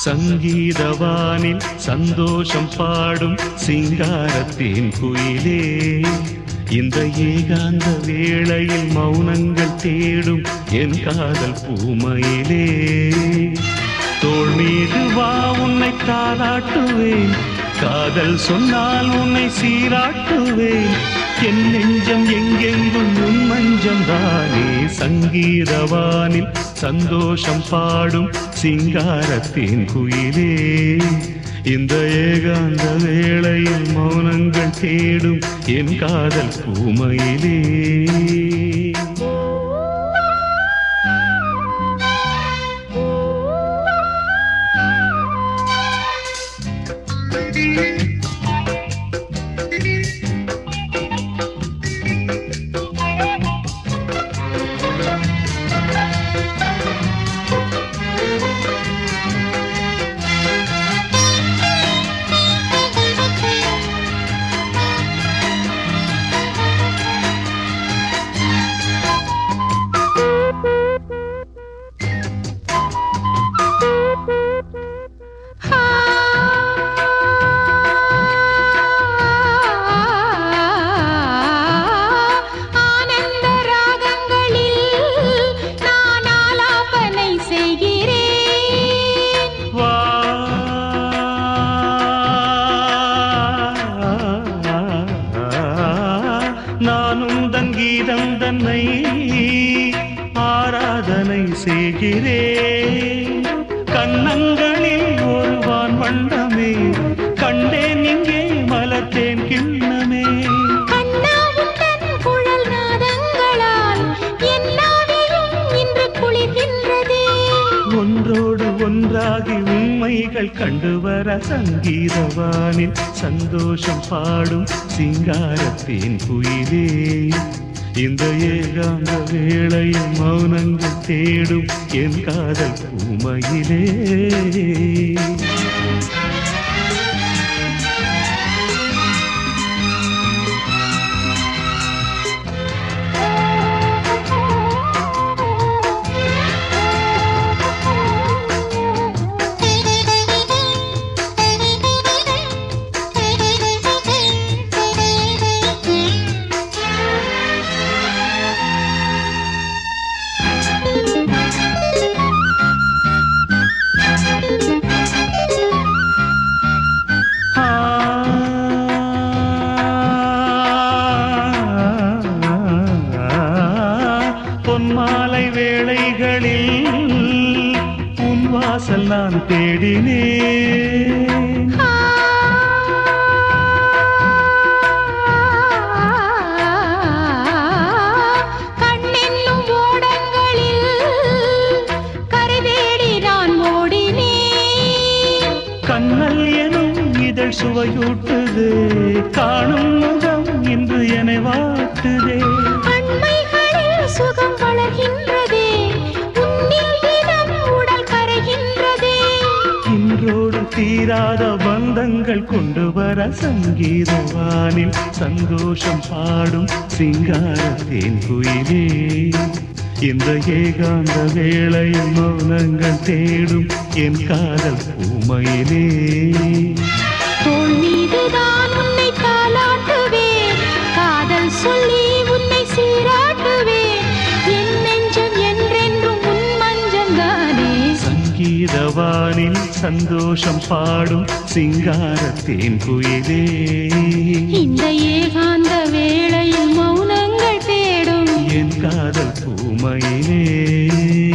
சங்கீதவானில் சந்தோஷம் பாடும் சிங்காரத்தின் குயிலே இந்த ஏகாந்த வேளையில் மௌனங்கள் தேடும் என் காதல் பூமையிலே தோள் மீது வா உன்னை தாளாட்டுவேன் காதல் சொன்னால் உன்னை சீராட்டுவேன் என் நெஞ்சம் எங்கெங்கும் உன் மஞ்சம் தானே சங்கீதவானில் சந்தோஷம் பாடும் சிங்காரத்தின் குயிலே இந்த ஏகாந்த வேளையில் மௌனங்கள் தேடும் என் காதல் பூமையிலே ஆனந்த ராகங்களில் நான் ஆலாபனை செய்கிறேன் வா நானும் தன் கீதம் தன்னை ஆராதனை செய்கிறேன் கண்ணங்களில் ஒரு வான் வண்ணமே கண்டேன் இங்கே மலர்த்தேன் கிண்ணமே கண்ணாவும் தன் குழல் நாதங்களால் என் நாவிலும் இன்று குளிர்கின்றதே ஒன்றோடு ஒன்றாகி உண்மைகள் கண்டு வர சங்கீதவானில் சந்தோஷம் பாடும் சிங்காரத்தின் குயிலே இந்த ஏகாந்த வேளையில் மௌனங்கள் தேடும் என் காதல் பூமையிலே ஆ பொன்மாலை வேளைகளில் உன் வாசல் நான் தேடினேன் கண்ணென்னும் ஓடங்களில் கரை தேடி நான் ஓடினேன் கண்ணல் எனும் இதழ் சுவையூட்டுது காணும் முகம் இன்று என்னை வாட்டுதே அண்மைகளில் சுகம் வளர்கின்றதே உன்னில் இதம் உடல் கரைகின்றதே இன்றோடு தீராத பந்தங்கள் கொண்டு வர சங்கீதவானில் சந்தோஷம் பாடும் சிங்காரத்தேன் குயிலே இந்த ஏகாந்த வேளையில் மௌனங்கள் தேடும் என் காதல் பூமையிலே தோள் மீதுதான் உன்னை தாலாட்டுவேன் காதல் சொல்லி உன்னை சீராட்டுவேன் என் நெஞ்சம் என்றென்றும் உன் மஞ்சந்தானே சங்கீதவானில் சந்தோஷம் பாடும் சிங்காரத்தேன் குயிலே இந்த ஏகாந்த வேளையில் மௌனங்கள் தேடும் என் காதல் பூமையிலே